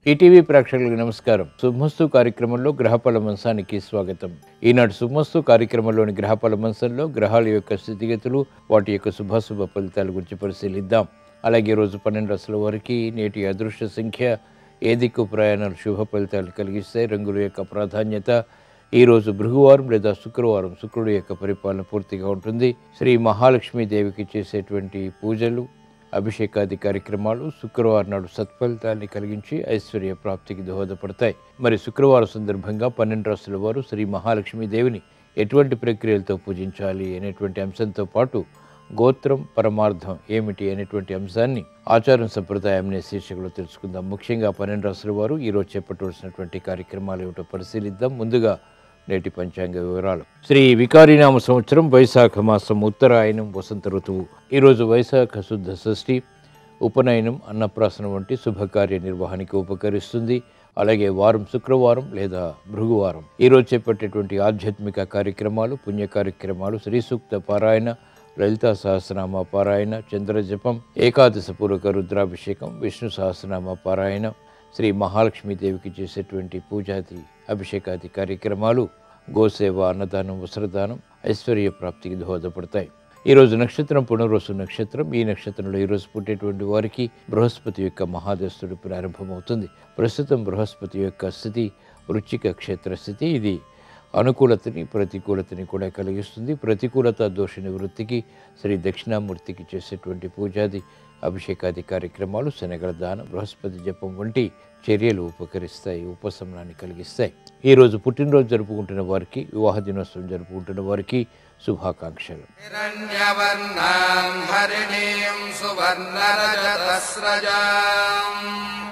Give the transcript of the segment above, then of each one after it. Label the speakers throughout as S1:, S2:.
S1: ETV ప్రేక్షకులకు నమస్కారం శుభమస్తు కార్యక్రమంలో గ్రహఫల మంచానికి స్వాగతం ఈనాటి శుభమస్తు కార్యక్రమంలోని గ్రహఫల మంచంలో గ్రహాల యొక్క స్థితిగతులు వాటి యొక్క శుభాశుభ ఫలితాల గురించి పరిశీలిద్దాం అలాగే ఈ రోజు పన్నెండు రాసుల వారికి నేటి అదృష్ట సంఖ్య ఏ దిక్కు ప్రయాణాలు శుభ ఫలితాలు కలిగిస్తాయి రంగుల యొక్క ప్రాధాన్యత ఈ రోజు భృగువారం లేదా శుక్రవారం శుక్రుడు యొక్క పరిపాలన పూర్తిగా ఉంటుంది శ్రీ మహాలక్ష్మీ దేవికి చేసేటువంటి పూజలు అభిషేకాది కార్యక్రమాలు శుక్రవారం నాడు సత్ఫలితాన్ని కలిగించి ఐశ్వర్య ప్రాప్తికి దోహదపడతాయి మరి శుక్రవారం సందర్భంగా పన్నెండు రాసుల వారు శ్రీ మహాలక్ష్మీ దేవిని ఎటువంటి ప్రక్రియలతో పూజించాలి అనేటువంటి అంశంతో పాటు గోత్రం పరమార్థం ఏమిటి అనేటువంటి అంశాన్ని ఆచారం సంప్రదాయం అనే శీర్షికలో తెలుసుకుందాం ముఖ్యంగా పన్నెండు రాసుల వారు ఈరోజు చేపట్టవలసినటువంటి కార్యక్రమాలు ఏమిటో పరిశీలిద్దాం ముందుగా నేటి పంచాంగ వివరాలు శ్రీ వికారినామ సంవత్సరం వైశాఖ మాసం ఉత్తరాయణం వసంత ఋతువు ఈరోజు వైశాఖ శుద్ధ షష్ఠి ఉపనయనం అన్నప్రాసనం వంటి శుభకార్య నిర్వహణకి ఉపకరిస్తుంది అలాగే వారం శుక్రవారం లేదా భృగువారం ఈరోజు చేపట్టేటువంటి ఆధ్యాత్మిక కార్యక్రమాలు పుణ్య కార్యక్రమాలు శ్రీ సూక్త పారాయణ లలితా సహస్రనామ పారాయణ చంద్రజపం ఏకాదశ పూర్వక రుద్రాభిషేకం విష్ణు సహస్రనామ పారాయణ శ్రీ మహాలక్ష్మీదేవికి చేసేటువంటి పూజాది అభిషేకాది కార్యక్రమాలు గోసేవ అన్నదానం వస్త్రదానం ఐశ్వర్య ప్రాప్తికి దోహదపడతాయి ఈరోజు నక్షత్రం పునర్వసు నక్షత్రం ఈ నక్షత్రంలో ఈరోజు పుట్టేటువంటి వారికి బృహస్పతి యొక్క మహాదస్తుడు ప్రారంభమవుతుంది ప్రస్తుతం బృహస్పతి యొక్క స్థితి వృచ్చిక క్షేత్ర స్థితి ఇది అనుకూలతని ప్రతికూలతని కూడా కలిగిస్తుంది ప్రతికూలత దోష నివృత్తికి శ్రీ దక్షిణామూర్తికి చేసేటువంటి పూజాది అభిషేకాది కార్యక్రమాలు శనగల దానం బృహస్పతి జపం వంటి చర్యలు ఉపకరిస్తాయి ఉపశమనాన్ని కలిగిస్తాయి ఈరోజు పుట్టినరోజు జరుపుకుంటున్న వారికి వివాహ దినోత్సవం జరుపుకుంటున్న వారికి శుభాకాంక్షలు
S2: हिरण्यवर्णां हरिणीं सुवर्णरजतस्रजाम्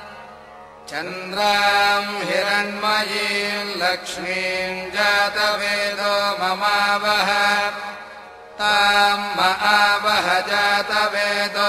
S2: चन्द्रां हिरण्मयीं लक्ष्मीं जातवेदो ममावह तां महावह जातवेदो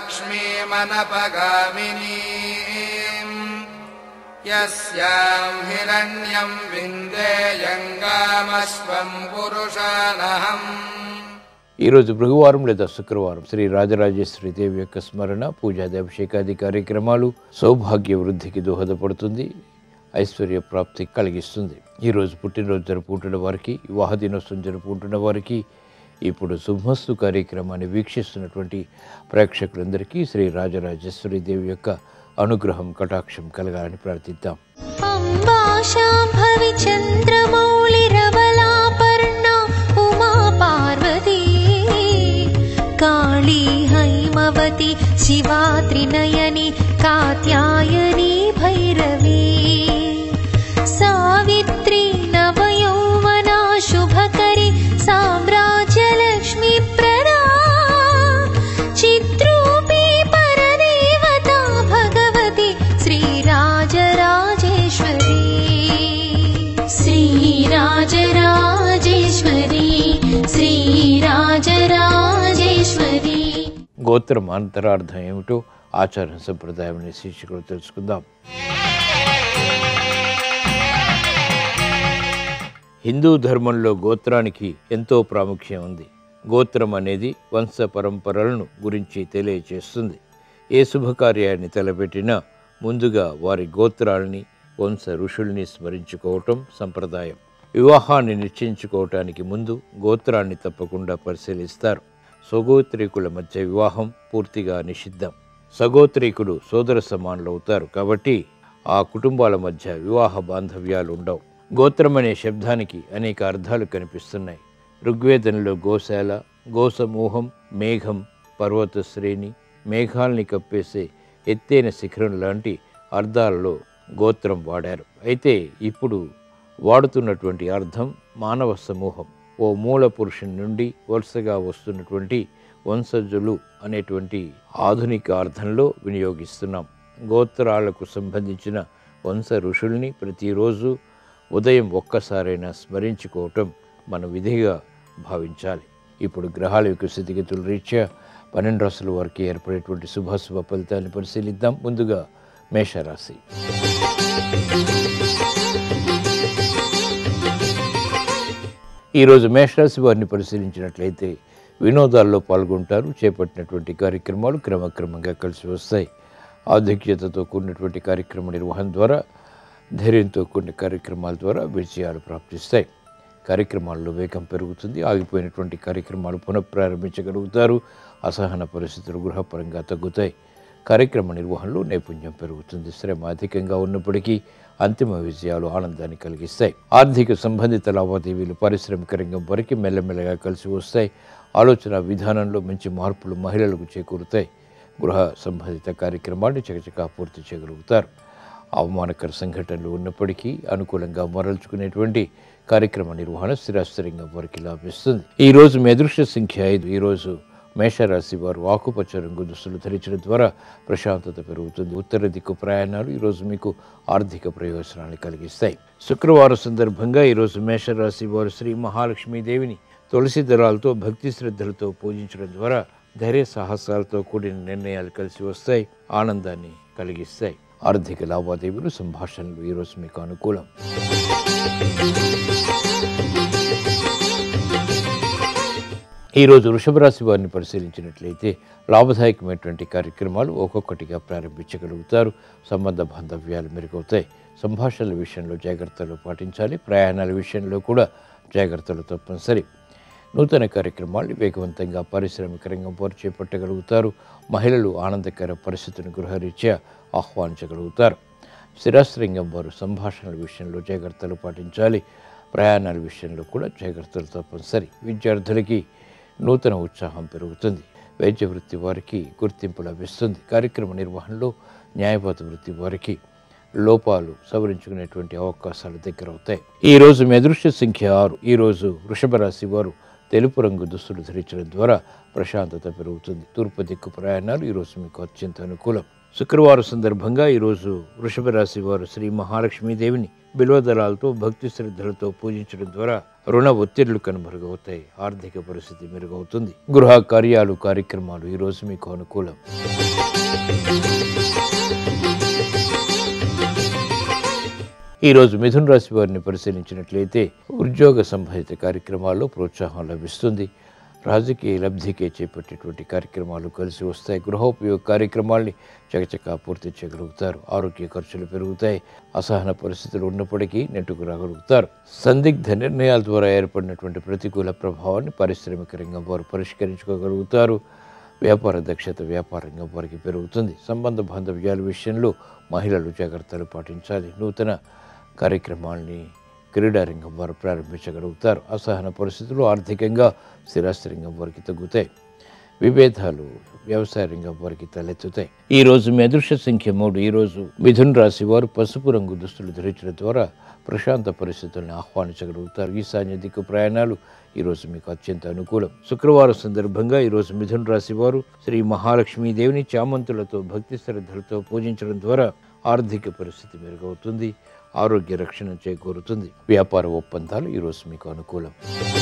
S2: लक्ष्मीमनपगामिनीम् यस्यां हिरण्यं विन्देयङ्गामश्वं पुरुषानहम्
S1: ఈరోజు భృగువారం లేదా శుక్రవారం శ్రీ రాజరాజేశ్వరి దేవి యొక్క స్మరణ పూజాది అభిషేకాది కార్యక్రమాలు సౌభాగ్య వృద్ధికి దోహదపడుతుంది ఐశ్వర్య ప్రాప్తి కలిగిస్తుంది ఈరోజు పుట్టినరోజు జరుపుకుంటున్న వారికి వివాహ దినోత్సవం జరుపుకుంటున్న వారికి ఇప్పుడు శుభమస్తు కార్యక్రమాన్ని వీక్షిస్తున్నటువంటి ప్రేక్షకులందరికీ శ్రీ రాజరాజేశ్వరి దేవి యొక్క అనుగ్రహం కటాక్షం కలగాలని ప్రార్థిద్దాం
S3: अम्बा शाम्भवि चन्द्रमौलिरबलापर्णा उमा पार्वती काली हैमवती शिवा त्रिनयनी कात्यायनी भैरवी सावित्री नवयौवना शुभकरी साम्राज्यलक्ष्मीप्रदा चित्रूपी परदेवता भगवती श्रीराजराजेश्वरी श्रीराजराजेश्वरी श्रीराजराजेश्वरी
S1: గోత్రం అంతరార్థం ఏమిటో ఆచార సంప్రదాయం అనే శీర్షికలో తెలుసుకుందాం హిందూ ధర్మంలో గోత్రానికి ఎంతో ప్రాముఖ్యం ఉంది గోత్రం అనేది వంశ పరంపరలను గురించి తెలియచేస్తుంది ఏ శుభకార్యాన్ని తలపెట్టినా ముందుగా వారి గోత్రాలని వంశ ఋషుల్ని స్మరించుకోవటం సంప్రదాయం వివాహాన్ని నిశ్చయించుకోవటానికి ముందు గోత్రాన్ని తప్పకుండా పరిశీలిస్తారు సగోత్రీకుల మధ్య వివాహం పూర్తిగా నిషిద్ధం సగోత్రీకులు సోదర సమానులు అవుతారు కాబట్టి ఆ కుటుంబాల మధ్య వివాహ బాంధవ్యాలు ఉండవు గోత్రం అనే శబ్దానికి అనేక అర్థాలు కనిపిస్తున్నాయి ఋగ్వేదంలో గోశాల గోసమూహం మేఘం పర్వత శ్రేణి మేఘాల్ని కప్పేసే ఎత్తైన శిఖరం లాంటి అర్థాలలో గోత్రం వాడారు అయితే ఇప్పుడు వాడుతున్నటువంటి అర్థం మానవ సమూహం ఓ మూల పురుషుని నుండి వరుసగా వస్తున్నటువంటి వంశజులు అనేటువంటి ఆధునిక అర్థంలో వినియోగిస్తున్నాం గోత్రాలకు సంబంధించిన వంశ ఋషుల్ని ప్రతిరోజు ఉదయం ఒక్కసారైనా స్మరించుకోవటం మన విధిగా భావించాలి ఇప్పుడు గ్రహాల యొక్క స్థితిగతుల రీత్యా పన్నెండు రాసుల వారికి ఏర్పడేటువంటి శుభాశుభ ఫలితాన్ని పరిశీలిద్దాం ముందుగా మేషరాశి ఈరోజు మేషరాశి వారిని పరిశీలించినట్లయితే వినోదాల్లో పాల్గొంటారు చేపట్టినటువంటి కార్యక్రమాలు క్రమక్రమంగా కలిసి వస్తాయి ఆధిక్యతతో కూడినటువంటి కార్యక్రమ నిర్వహణ ద్వారా ధైర్యంతో కూడిన కార్యక్రమాల ద్వారా విజయాలు ప్రాప్తిస్తాయి కార్యక్రమాల్లో వేగం పెరుగుతుంది ఆగిపోయినటువంటి కార్యక్రమాలు పునఃప్రారంభించగలుగుతారు అసహన పరిస్థితులు గృహపరంగా తగ్గుతాయి కార్యక్రమ నిర్వహణలో నైపుణ్యం పెరుగుతుంది శ్రమ అధికంగా ఉన్నప్పటికీ అంతిమ విజయాలు ఆనందాన్ని కలిగిస్తాయి ఆర్థిక సంబంధిత లావాదేవీలు పారిశ్రామిక రంగం వరకు మెల్లమెల్లగా కలిసి వస్తాయి ఆలోచన విధానంలో మంచి మార్పులు మహిళలకు చేకూరుతాయి గృహ సంబంధిత కార్యక్రమాన్ని చకచకా పూర్తి చేయగలుగుతారు అవమానకర సంఘటనలు ఉన్నప్పటికీ అనుకూలంగా మరల్చుకునేటువంటి కార్యక్రమ నిర్వహణ స్థిరాస్థిరంగా వారికి లాభిస్తుంది ఈ రోజు మీ అదృష్ట సంఖ్య ఐదు ఈ రోజు మేషరాశి వారు ఆకుపచ్చ రంగు దుస్తులు ధరించడం ద్వారా ప్రశాంతత పెరుగుతుంది ఉత్తర దిక్కు ప్రయాణాలు ఈరోజు మీకు ఆర్థిక ప్రయోజనాన్ని కలిగిస్తాయి శుక్రవారం సందర్భంగా ఈరోజు మేషరాశి వారు శ్రీ మహాలక్ష్మీదేవిని తులసి దళాలతో భక్తి శ్రద్ధలతో పూజించడం ద్వారా ధైర్య సాహసాలతో కూడిన నిర్ణయాలు కలిసి వస్తాయి ఆనందాన్ని కలిగిస్తాయి ఆర్థిక లావాదేవీలు సంభాషణలు ఈరోజు మీకు అనుకూలం ఈరోజు వృషభ రాశి వారిని పరిశీలించినట్లయితే లాభదాయకమైనటువంటి కార్యక్రమాలు ఒక్కొక్కటిగా ప్రారంభించగలుగుతారు సంబంధ బాంధవ్యాలు మెరుగవుతాయి సంభాషణల విషయంలో జాగ్రత్తలు పాటించాలి ప్రయాణాల విషయంలో కూడా జాగ్రత్తలు తప్పనిసరి నూతన కార్యక్రమాలు వేగవంతంగా పారిశ్రామిక రంగం వారు చేపట్టగలుగుతారు మహిళలు ఆనందకర పరిస్థితిని గృహరీత్యా ఆహ్వానించగలుగుతారు స్థిరాస్త్రంగం వారు సంభాషణల విషయంలో జాగ్రత్తలు పాటించాలి ప్రయాణాల విషయంలో కూడా జాగ్రత్తలు తప్పనిసరి విద్యార్థులకి నూతన ఉత్సాహం పెరుగుతుంది వైద్య వృత్తి వారికి గుర్తింపు లభిస్తుంది కార్యక్రమ నిర్వహణలో న్యాయవాద వృత్తి వారికి లోపాలు సవరించుకునేటువంటి అవకాశాలు దగ్గరవుతాయి ఈ రోజు మీ అదృష్ట సంఖ్య ఆరు ఈ రోజు వృషభ రాశి వారు తెలుపు రంగు దుస్తులు ధరించడం ద్వారా ప్రశాంతత పెరుగుతుంది తూర్పు దిక్కు ప్రయాణాలు ఈరోజు మీకు అత్యంత అనుకూలం శుక్రవారం సందర్భంగా ఈరోజు వృషభ రాశి వారు శ్రీ మహాలక్ష్మీదేవిని బిల్వదళాలతో భక్తి శ్రద్ధలతో పూజించడం ద్వారా రుణ ఒత్తిళ్లు కనుమరుగవుతాయి ఆర్థిక పరిస్థితి మెరుగవుతుంది గృహ కార్యాలు కార్యక్రమాలు ఈరోజు మీకు అనుకూలం ఈరోజు మిథున రాశి వారిని పరిశీలించినట్లయితే ఉద్యోగ సంబంధిత కార్యక్రమాల్లో ప్రోత్సాహం లభిస్తుంది రాజకీయ లబ్ధికే చేపట్టేటువంటి కార్యక్రమాలు కలిసి వస్తాయి గృహోపయోగ కార్యక్రమాల్ని చకచకా పూర్తి చేయగలుగుతారు ఆరోగ్య ఖర్చులు పెరుగుతాయి అసహన పరిస్థితులు ఉన్నప్పటికీ నెట్టుకు రాగలుగుతారు సందిగ్ధ నిర్ణయాల ద్వారా ఏర్పడినటువంటి ప్రతికూల ప్రభావాన్ని పారిశ్రామిక రంగం వారు పరిష్కరించుకోగలుగుతారు వ్యాపార దక్షత వ్యాపార రంగం వారికి పెరుగుతుంది సంబంధ బాంధవ్యాల విషయంలో మహిళలు జాగ్రత్తలు పాటించాలి నూతన కార్యక్రమాల్ని క్రీడా రంగం వారు ప్రారంభించగలుగుతారు అసహన పరిస్థితులు ఆర్థికంగా స్థిరాస్తి రంగం వారికి తగ్గుతాయి విభేదాలు వ్యవసాయ రంగం వారికి తలెత్తుతాయి ఈ రోజు మీ అదృశ్య సంఖ్య మూడు ఈ రోజు మిథున్ రాశి వారు పసుపు రంగు దుస్తులు ధరించడం ద్వారా ప్రశాంత పరిస్థితుల్ని ఆహ్వానించగలుగుతారు ఈశాన్య దిక్కు ప్రయాణాలు ఈ రోజు మీకు అత్యంత అనుకూలం శుక్రవారం సందర్భంగా ఈ రోజు మిథున్ రాశి వారు శ్రీ మహాలక్ష్మీదేవిని చామంతులతో భక్తి శ్రద్ధలతో పూజించడం ద్వారా ఆర్థిక పరిస్థితి మెరుగవుతుంది ఆరోగ్య రక్షణ చేకూరుతుంది వ్యాపార ఒప్పందాలు ఈరోజు మీకు అనుకూలం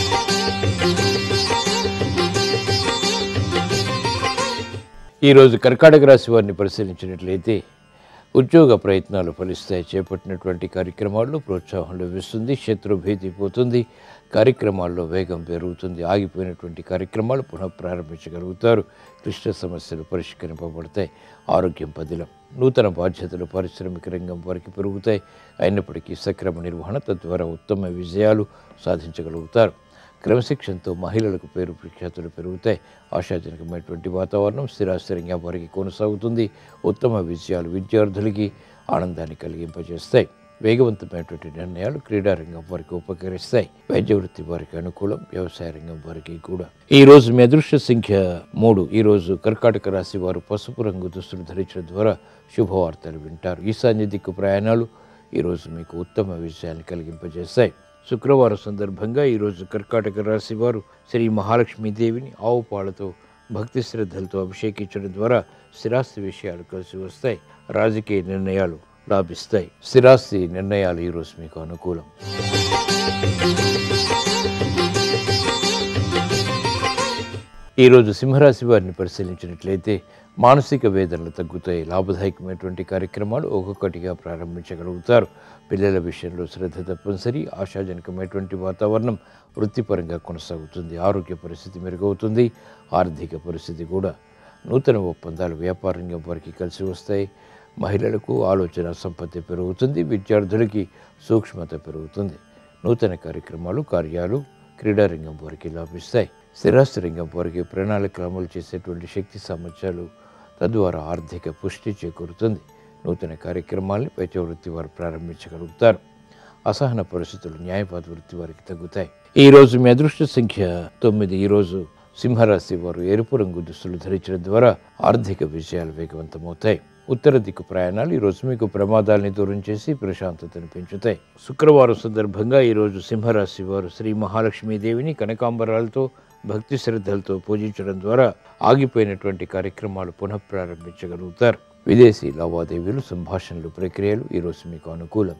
S1: ఈరోజు కర్కాటక రాశి వారిని పరిశీలించినట్లయితే ఉద్యోగ ప్రయత్నాలు ఫలిస్తాయి చేపట్టినటువంటి కార్యక్రమాల్లో ప్రోత్సాహం లభిస్తుంది శత్రుభీతి పోతుంది కార్యక్రమాల్లో వేగం పెరుగుతుంది ఆగిపోయినటువంటి కార్యక్రమాలు పునః ప్రారంభించగలుగుతారు క్లిష్ట సమస్యలు పరిష్కరింపబడతాయి ఆరోగ్యం పదిలం నూతన బాధ్యతలు పారిశ్రామిక రంగం వారికి పెరుగుతాయి అయినప్పటికీ సక్రమ నిర్వహణ తద్వారా ఉత్తమ విజయాలు సాధించగలుగుతారు క్రమశిక్షణతో మహిళలకు పేరు ప్రఖ్యాతులు పెరుగుతాయి ఆశాజనకమైనటువంటి వాతావరణం స్థిరాస్థిరంగా వారికి కొనసాగుతుంది ఉత్తమ విజయాలు విద్యార్థులకి ఆనందాన్ని కలిగింపజేస్తాయి వేగవంతమైనటువంటి నిర్ణయాలు క్రీడారంగం వారికి ఉపకరిస్తాయి వైద్య వృత్తి వారికి అనుకూలం వ్యవసాయ రంగం వారికి కూడా ఈ రోజు మీ అదృష్ట సంఖ్య మూడు ఈ రోజు కర్కాటక రాశి వారు పసుపు రంగు దుస్తులు ధరించడం ద్వారా శుభవార్తలు వింటారు ఈశాన్య దిక్కు ప్రయాణాలు ఈరోజు మీకు ఉత్తమ విజయాన్ని కలిగింపజేస్తాయి శుక్రవారం సందర్భంగా ఈరోజు కర్కాటక రాశి వారు శ్రీ మహాలక్ష్మీదేవిని ఆవు పాలతో భక్తి శ్రద్ధలతో అభిషేకించడం ద్వారా స్థిరాస్తి విషయాలు కలిసి వస్తాయి రాజకీయ నిర్ణయాలు లాభిస్తాయి స్థిరాస్తి నిర్ణయాలు ఈరోజు మీకు అనుకూలం ఈరోజు సింహరాశి వారిని పరిశీలించినట్లయితే మానసిక వేదనలు తగ్గుతాయి లాభదాయకమైనటువంటి కార్యక్రమాలు ఒక్కొక్కటిగా ప్రారంభించగలుగుతారు పిల్లల విషయంలో శ్రద్ధ తప్పనిసరి ఆశాజనకమైనటువంటి వాతావరణం వృత్తిపరంగా కొనసాగుతుంది ఆరోగ్య పరిస్థితి మెరుగవుతుంది ఆర్థిక పరిస్థితి కూడా నూతన ఒప్పందాలు వ్యాపార రంగం వారికి కలిసి వస్తాయి మహిళలకు ఆలోచన సంపత్తి పెరుగుతుంది విద్యార్థులకి సూక్ష్మత పెరుగుతుంది నూతన కార్యక్రమాలు కార్యాలు క్రీడారంగం వారికి లాభిస్తాయి స్థిరాస్తి రంగం వారికి ప్రణాళికలు అమలు చేసేటువంటి శక్తి సామర్థ్యాలు తద్వారా ఆర్థిక పుష్టి చేకూరుతుంది నూతన కార్యక్రమాల్ని వైద్య వృత్తి వారు ప్రారంభించగలుగుతారు అసహన పరిస్థితులు న్యాయవాద వృత్తి వారికి తగ్గుతాయి ఈ రోజు మీ అదృష్ట సంఖ్య తొమ్మిది ఈ రోజు సింహరాశి వారు ఎరుపు రంగు దుస్తులు ధరించడం ద్వారా ఆర్థిక విజయాలు వేగవంతమవుతాయి ఉత్తర దిక్కు ప్రయాణాలు ఈ రోజు మీకు ప్రమాదాల్ని దూరం చేసి ప్రశాంతతను పెంచుతాయి శుక్రవారం సందర్భంగా ఈ రోజు సింహరాశి వారు శ్రీ మహాలక్ష్మీదేవిని కనకాంబరాలతో భక్తి శ్రద్ధలతో పూజించడం ద్వారా ఆగిపోయినటువంటి కార్యక్రమాలు పునఃప్రారంభించగలుగుతారు విదేశీ లావాదేవీలు సంభాషణలు ప్రక్రియలు ఈ రోజు మీకు అనుకూలం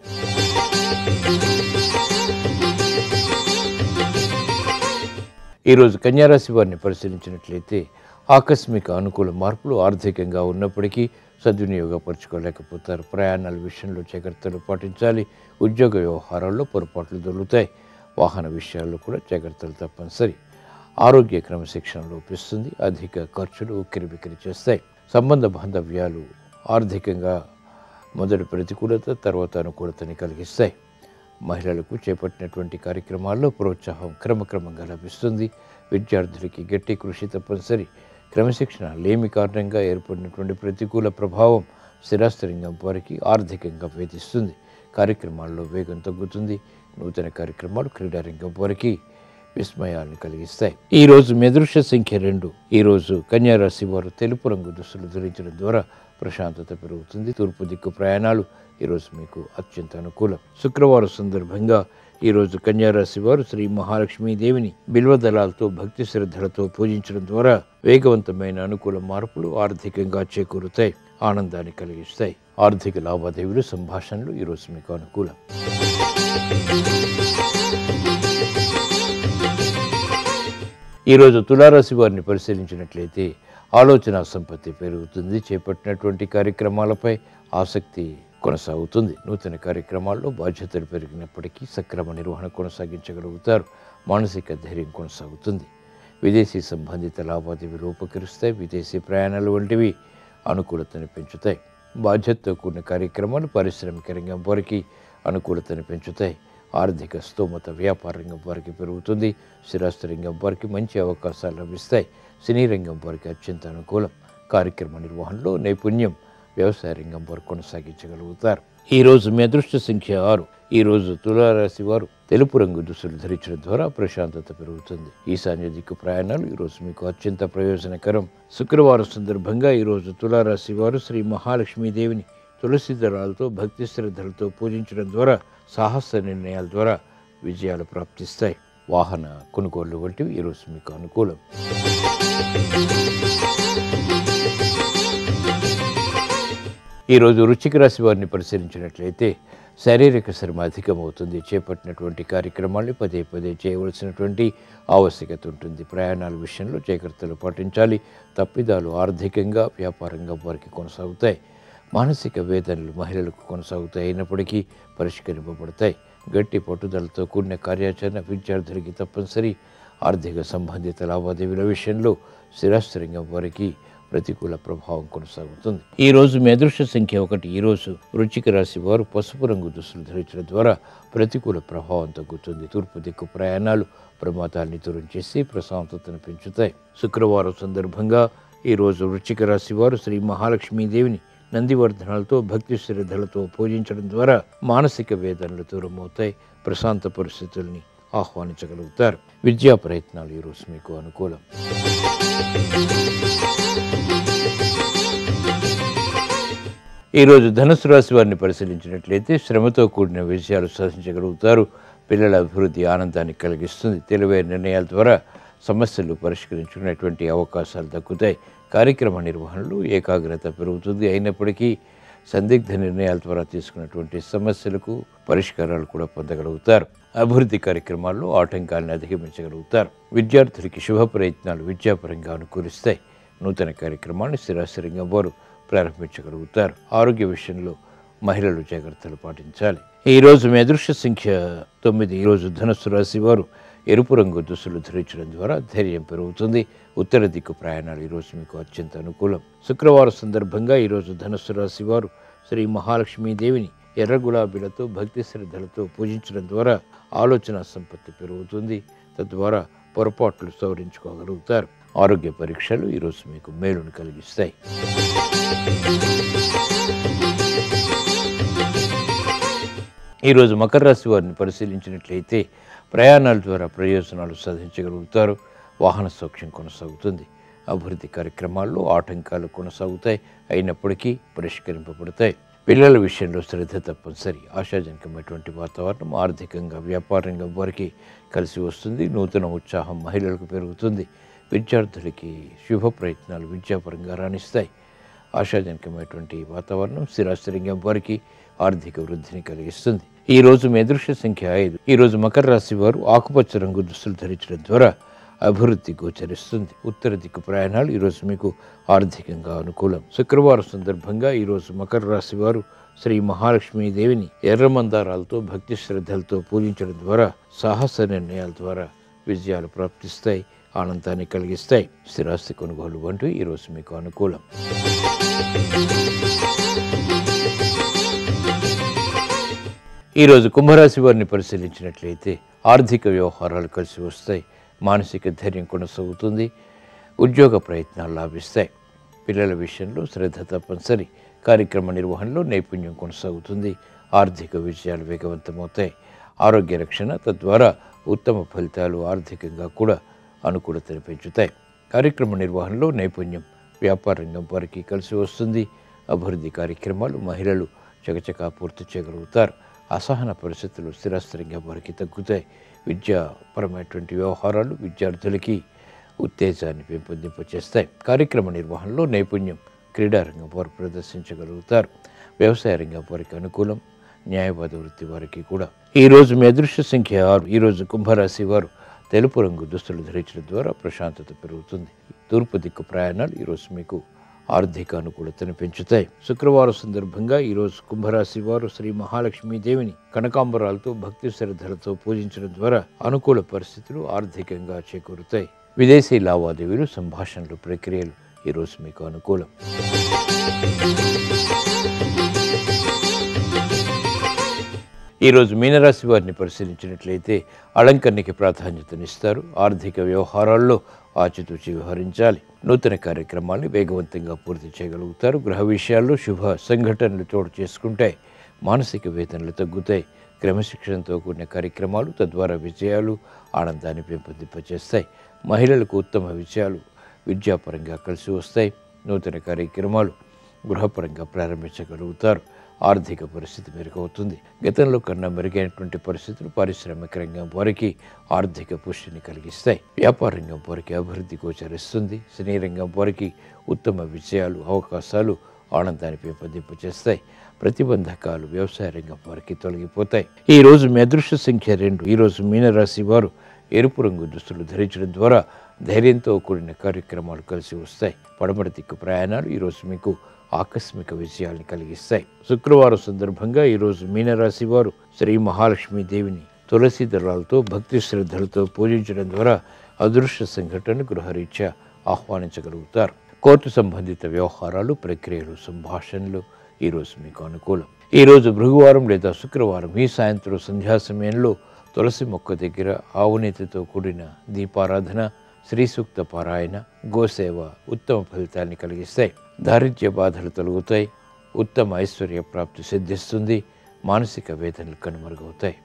S1: ఈరోజు కన్యారాశి వారిని పరిశీలించినట్లయితే ఆకస్మిక అనుకూల మార్పులు ఆర్థికంగా ఉన్నప్పటికీ సద్వినియోగపరచుకోలేకపోతారు ప్రయాణాల విషయంలో జాగ్రత్తలు పాటించాలి ఉద్యోగ వ్యవహారాల్లో పొరపాట్లు దొరుకుతాయి వాహన విషయాల్లో కూడా జాగ్రత్తలు తప్పనిసరి ఆరోగ్య క్రమశిక్షణ లోపిస్తుంది అధిక ఖర్చులు ఉక్కిరిబిక్కిరి చేస్తాయి సంబంధ బాంధవ్యాలు ఆర్థికంగా మొదటి ప్రతికూలత తర్వాత అనుకూలతని కలిగిస్తాయి మహిళలకు చేపట్టినటువంటి కార్యక్రమాల్లో ప్రోత్సాహం క్రమక్రమంగా లభిస్తుంది విద్యార్థులకి గట్టి కృషి తప్పనిసరి క్రమశిక్షణ లేమి కారణంగా ఏర్పడినటువంటి ప్రతికూల ప్రభావం స్థిరాస్తి రంగం వారికి ఆర్థికంగా వేధిస్తుంది కార్యక్రమాల్లో వేగం తగ్గుతుంది నూతన కార్యక్రమాలు క్రీడారంగం వారికి విస్మయాలను కలిగిస్తాయి ఈ రోజు మెదృశ్య సంఖ్య రెండు ఈ రోజు కన్యారాశి వారు తెలుపు రంగు దుస్తులు ధరించడం ద్వారా ప్రశాంతత పెరుగుతుంది తూర్పు దిక్కు ప్రయాణాలు ఈరోజు మీకు అత్యంత అనుకూలం శుక్రవారం సందర్భంగా ఈరోజు కన్యారాశి వారు శ్రీ మహాలక్ష్మీదేవిని బిల్వదళాలతో భక్తి శ్రద్ధలతో పూజించడం ద్వారా వేగవంతమైన అనుకూల మార్పులు ఆర్థికంగా చేకూరుతాయి ఆనందాన్ని కలిగిస్తాయి ఆర్థిక లావాదేవీలు సంభాషణలు ఈరోజు మీకు అనుకూలం ఈరోజు తులారాశి వారిని పరిశీలించినట్లయితే ఆలోచన సంపత్తి పెరుగుతుంది చేపట్టినటువంటి కార్యక్రమాలపై ఆసక్తి కొనసాగుతుంది నూతన కార్యక్రమాల్లో బాధ్యతలు పెరిగినప్పటికీ సక్రమ నిర్వహణ కొనసాగించగలుగుతారు మానసిక ధైర్యం కొనసాగుతుంది విదేశీ సంబంధిత లావాదేవీలు ఉపకరిస్తాయి విదేశీ ప్రయాణాలు వంటివి అనుకూలతను పెంచుతాయి బాధ్యతతో కూడిన కార్యక్రమాలు పారిశ్రామిక రంగం వారికి అనుకూలతను పెంచుతాయి ఆర్థిక స్తోమత వ్యాపార రంగం వారికి పెరుగుతుంది స్థిరాస్తి రంగం వారికి మంచి అవకాశాలు లభిస్తాయి సినీ రంగం వారికి అత్యంత అనుకూలం కార్యక్రమ నిర్వహణలో నైపుణ్యం వ్యవసాయ రంగం వారు కొనసాగించగలుగుతారు ఈ రోజు మీ అదృష్ట సంఖ్య ఆరు ఈ రోజు తులారాశి వారు తెలుపు రంగు దుస్తులు ధరించడం ద్వారా ప్రశాంతత పెరుగుతుంది ఈశాన్య దిక్కు ప్రయాణాలు ఈ రోజు మీకు అత్యంత ప్రయోజనకరం శుక్రవారం సందర్భంగా ఈ రోజు తులారాశి వారు శ్రీ మహాలక్ష్మీదేవిని తులసి దళాలతో భక్తి శ్రద్ధలతో పూజించడం ద్వారా సాహస నిర్ణయాల ద్వారా విజయాలు ప్రాప్తిస్తాయి వాహన కొనుగోళ్లు వంటివి ఈరోజు మీకు అనుకూలం ఈరోజు వృశ్చిక రాశి వారిని పరిశీలించినట్లయితే శారీరక శ్రమ అధికమవుతుంది చేపట్టినటువంటి కార్యక్రమాల్ని పదే పదే చేయవలసినటువంటి ఆవశ్యకత ఉంటుంది ప్రయాణాల విషయంలో జాగ్రత్తలు పాటించాలి తప్పిదాలు ఆర్థికంగా వ్యాపారంగా వారికి కొనసాగుతాయి మానసిక వేదనలు మహిళలకు కొనసాగుతాయి అయినప్పటికీ పరిష్కరింపబడతాయి గట్టి పట్టుదలతో కూడిన కార్యాచరణ విద్యార్థులకి తప్పనిసరి ఆర్థిక సంబంధిత లావాదేవీల విషయంలో స్థిరాస్తి వారికి ప్రతికూల ప్రభావం కొనసాగుతుంది ఈ రోజు మీ అదృష్ట సంఖ్య ఒకటి ఈ రోజు వృశ్చిక రాశి వారు పసుపు రంగు దుస్తులు ధరించడం ద్వారా ప్రతికూల ప్రభావం తగ్గుతుంది తూర్పు దిక్కు ప్రయాణాలు ప్రమాదాన్ని దూరం చేసి ప్రశాంతతను పెంచుతాయి శుక్రవారం సందర్భంగా ఈ రోజు వృశ్చిక రాశి వారు శ్రీ మహాలక్ష్మీదేవిని నందివర్ధనాలతో భక్తి శ్రద్ధలతో పూజించడం ద్వారా మానసిక వేదనలు దూరమవుతాయి ప్రశాంత పరిస్థితుల్ని ఆహ్వానించగలుగుతారు విద్యా ప్రయత్నాలు ఈరోజు మీకు అనుకూలం ఈరోజు ధనుసు రాశి వారిని పరిశీలించినట్లయితే శ్రమతో కూడిన విజయాలు సాధించగలుగుతారు పిల్లల అభివృద్ధి ఆనందాన్ని కలిగిస్తుంది తెలివైన నిర్ణయాల ద్వారా సమస్యలు పరిష్కరించుకునేటువంటి అవకాశాలు దక్కుతాయి కార్యక్రమ నిర్వహణలో ఏకాగ్రత పెరుగుతుంది అయినప్పటికీ సందిగ్ధ నిర్ణయాల ద్వారా తీసుకున్నటువంటి సమస్యలకు పరిష్కారాలు కూడా పొందగలుగుతారు అభివృద్ధి కార్యక్రమాల్లో ఆటంకాలను అధిగమించగలుగుతారు విద్యార్థులకి శుభ ప్రయత్నాలు విద్యాపరంగా అనుకూలిస్తాయి నూతన కార్యక్రమాన్ని స్థిరాస్థిరంగా వారు ప్రారంభించగలుగుతారు ఆరోగ్య విషయంలో మహిళలు జాగ్రత్తలు పాటించాలి ఈ రోజు మీ అదృశ్య సంఖ్య తొమ్మిది ఈ రోజు ధనుస్సు రాశి వారు ఎరుపు రంగు దుస్తులు ధరించడం ద్వారా ధైర్యం పెరుగుతుంది ఉత్తర దిక్కు ప్రయాణాలు ఈరోజు మీకు అత్యంత అనుకూలం శుక్రవారం సందర్భంగా ఈరోజు ధనుస్సు రాశి వారు శ్రీ మహాలక్ష్మీదేవిని ఎర్ర గులాబీలతో భక్తి శ్రద్ధలతో పూజించడం ద్వారా ఆలోచన సంపత్తి పెరుగుతుంది తద్వారా పొరపాట్లు సవరించుకోగలుగుతారు ఆరోగ్య పరీక్షలు ఈరోజు మీకు మేలును కలిగిస్తాయి ఈరోజు మకర రాశి వారిని పరిశీలించినట్లయితే ప్రయాణాల ద్వారా ప్రయోజనాలు సాధించగలుగుతారు వాహన సౌఖ్యం కొనసాగుతుంది అభివృద్ధి కార్యక్రమాల్లో ఆటంకాలు కొనసాగుతాయి అయినప్పటికీ పరిష్కరింపబడతాయి పిల్లల విషయంలో శ్రద్ధ తప్పనిసరి ఆశాజనకమైనటువంటి వాతావరణం ఆర్థికంగా వ్యాపార రంగం వారికి కలిసి వస్తుంది నూతన ఉత్సాహం మహిళలకు పెరుగుతుంది విద్యార్థులకి శుభ ప్రయత్నాలు విద్యాపరంగా రాణిస్తాయి ఆశాజనకమైనటువంటి వాతావరణం స్థిరాస్తిరంగం వారికి ఆర్థిక వృద్ధిని కలిగిస్తుంది ఈ రోజు మీ అదృష్ట సంఖ్య ఐదు ఈ రోజు మకర రాశి వారు ఆకుపచ్చ రంగు దుస్తులు ధరించడం ద్వారా అభివృద్ధి గోచరిస్తుంది ఉత్తర దిక్కు ప్రయాణాలు ఈరోజు మీకు ఆర్థికంగా అనుకూలం శుక్రవారం సందర్భంగా ఈరోజు మకర రాశి వారు శ్రీ మహాలక్ష్మీ దేవిని ఎర్ర మందారాలతో భక్తి శ్రద్ధలతో పూజించడం ద్వారా సాహస నిర్ణయాల ద్వారా విజయాలు ప్రాప్తిస్తాయి ఆనందాన్ని కలిగిస్తాయి స్థిరాస్తి కొనుగోలు వంటివి ఈరోజు మీకు అనుకూలం ఈరోజు కుంభరాశి వారిని పరిశీలించినట్లయితే ఆర్థిక వ్యవహారాలు కలిసి వస్తాయి మానసిక ధైర్యం కొనసాగుతుంది ఉద్యోగ ప్రయత్నాలు లాభిస్తాయి పిల్లల విషయంలో శ్రద్ధ తప్పనిసరి కార్యక్రమ నిర్వహణలో నైపుణ్యం కొనసాగుతుంది ఆర్థిక విజయాలు వేగవంతమవుతాయి ఆరోగ్య రక్షణ తద్వారా ఉత్తమ ఫలితాలు ఆర్థికంగా కూడా అనుకూలతను పెంచుతాయి కార్యక్రమ నిర్వహణలో నైపుణ్యం వ్యాపార రంగం వారికి కలిసి వస్తుంది అభివృద్ధి కార్యక్రమాలు మహిళలు చకచకా పూర్తి చేయగలుగుతారు అసహన పరిస్థితులు స్థిరస్థిరంగా వారికి తగ్గుతాయి విద్యాపరమైనటువంటి వ్యవహారాలు విద్యార్థులకి ఉత్తేజాన్ని పెంపొందింపచేస్తాయి కార్యక్రమ నిర్వహణలో నైపుణ్యం క్రీడారంగం వారు ప్రదర్శించగలుగుతారు వ్యవసాయ రంగం వారికి అనుకూలం న్యాయవాద వృత్తి వారికి కూడా ఈ రోజు మీ అదృష్ట సంఖ్య ఆరు ఈ రోజు కుంభరాశి వారు తెలుపు రంగు దుస్తులు ధరించడం ద్వారా ప్రశాంతత పెరుగుతుంది తూర్పు దిక్కు ప్రయాణాలు ఈరోజు మీకు ఆర్థిక అనుకూలతను పెంచుతాయి శుక్రవారం సందర్భంగా ఈరోజు కుంభరాశి వారు శ్రీ మహాలక్ష్మీ దేవిని కనకాంబరాలతో భక్తి శ్రద్ధలతో పూజించడం ద్వారా అనుకూల పరిస్థితులు ఆర్థికంగా చేకూరుతాయి విదేశీ లావాదేవీలు సంభాషణలు ప్రక్రియలు ఈరోజు మీకు అనుకూలం ఈరోజు మీనరాశి వారిని పరిశీలించినట్లయితే అలంకరణకి ప్రాధాన్యతనిస్తారు ఆర్థిక వ్యవహారాల్లో ఆచితూచి వ్యవహరించాలి నూతన కార్యక్రమాల్ని వేగవంతంగా పూర్తి చేయగలుగుతారు గృహ విషయాల్లో శుభ సంఘటనలు చోటు చేసుకుంటే మానసిక వేదనలు తగ్గుతాయి క్రమశిక్షణతో కూడిన కార్యక్రమాలు తద్వారా విజయాలు ఆనందాన్ని పెంపొందింపచేస్తాయి మహిళలకు ఉత్తమ విజయాలు విద్యాపరంగా కలిసి వస్తాయి నూతన కార్యక్రమాలు గృహపరంగా ప్రారంభించగలుగుతారు ఆర్థిక పరిస్థితి మెరుగవుతుంది గతంలో కన్నా మెరుగైనటువంటి పరిస్థితులు పారిశ్రామిక రంగం వారికి ఆర్థిక పుష్టిని కలిగిస్తాయి వ్యాపార రంగం వారికి అభివృద్ధి గోచరిస్తుంది సినీ రంగం వారికి ఉత్తమ విజయాలు అవకాశాలు ఆనందాన్ని పెంపొందింపచేస్తాయి ప్రతిబంధకాలు వ్యవసాయ రంగం వారికి తొలగిపోతాయి ఈ రోజు మీ అదృష్ట సంఖ్య రెండు ఈ రోజు మీనరాశి వారు ఎరుపు రంగు దుస్తులు ధరించడం ద్వారా ధైర్యంతో కూడిన కార్యక్రమాలు కలిసి వస్తాయి పడమటి దిక్కు ప్రయాణాలు ఈరోజు మీకు ఆకస్మిక విజయాల్ని కలిగిస్తాయి శుక్రవారం సందర్భంగా ఈరోజు మీనరాశి వారు శ్రీ మహాలక్ష్మీ దేవిని తులసి దళాలతో భక్తి శ్రద్ధలతో పూజించడం ద్వారా అదృశ్య సంఘటన గృహరీత్యా ఆహ్వానించగలుగుతారు కోర్టు సంబంధిత వ్యవహారాలు ప్రక్రియలు సంభాషణలు ఈరోజు మీకు అనుకూలం ఈరోజు భృగువారం లేదా శుక్రవారం ఈ సాయంత్రం సంధ్యా సమయంలో తులసి మొక్క దగ్గర ఆవునేతితో కూడిన దీపారాధన శ్రీ సూక్త పారాయణ గోసేవ ఉత్తమ ఫలితాన్ని కలిగిస్తాయి దారిద్ర్య బాధలు తొలగుతాయి ఉత్తమ ఐశ్వర్య ప్రాప్తి సిద్ధిస్తుంది మానసిక వేదనలు కనుమరుగవుతాయి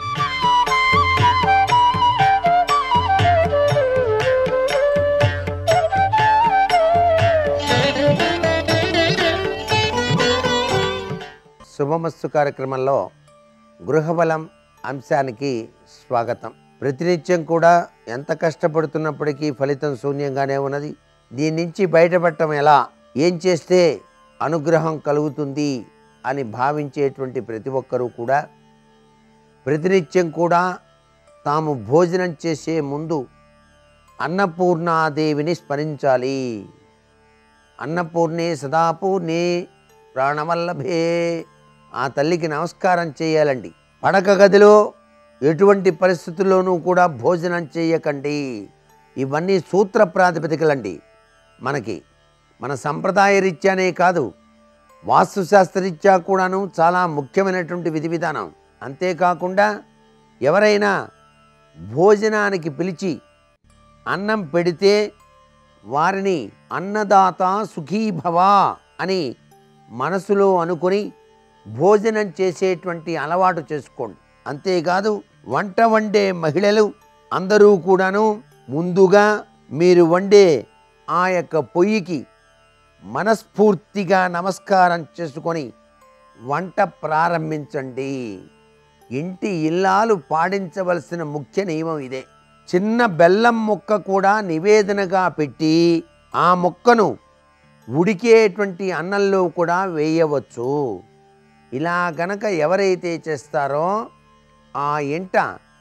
S4: శుభమస్తు కార్యక్రమంలో గృహబలం అంశానికి స్వాగతం ప్రతినిత్యం కూడా ఎంత కష్టపడుతున్నప్పటికీ ఫలితం శూన్యంగానే ఉన్నది దీని నుంచి బయటపడటం ఎలా ఏం చేస్తే అనుగ్రహం కలుగుతుంది అని భావించేటువంటి ప్రతి ఒక్కరూ కూడా ప్రతినిత్యం కూడా తాము భోజనం చేసే ముందు అన్నపూర్ణాదేవిని స్మరించాలి అన్నపూర్ణే సదాపూర్ణే ప్రాణవల్లభే ఆ తల్లికి నమస్కారం చేయాలండి పడక గదిలో ఎటువంటి పరిస్థితుల్లోనూ కూడా భోజనం చేయకండి ఇవన్నీ సూత్ర ప్రాతిపదికలండి మనకి మన సంప్రదాయ రీత్యానే కాదు వాస్తుశాస్త్రరీత్యా కూడాను చాలా ముఖ్యమైనటువంటి విధి విధానం అంతేకాకుండా ఎవరైనా భోజనానికి పిలిచి అన్నం పెడితే వారిని అన్నదాత సుఖీభవ అని మనసులో అనుకొని భోజనం చేసేటువంటి అలవాటు చేసుకోండి అంతేకాదు వంట వండే మహిళలు అందరూ కూడాను ముందుగా మీరు వండే ఆ యొక్క పొయ్యికి మనస్ఫూర్తిగా నమస్కారం చేసుకొని వంట ప్రారంభించండి ఇంటి ఇల్లాలు పాటించవలసిన ముఖ్య నియమం ఇదే చిన్న బెల్లం ముక్క కూడా నివేదనగా పెట్టి ఆ ముక్కను ఉడికేటువంటి అన్నంలో కూడా వేయవచ్చు ఇలా గనక ఎవరైతే చేస్తారో ఆ ఇంట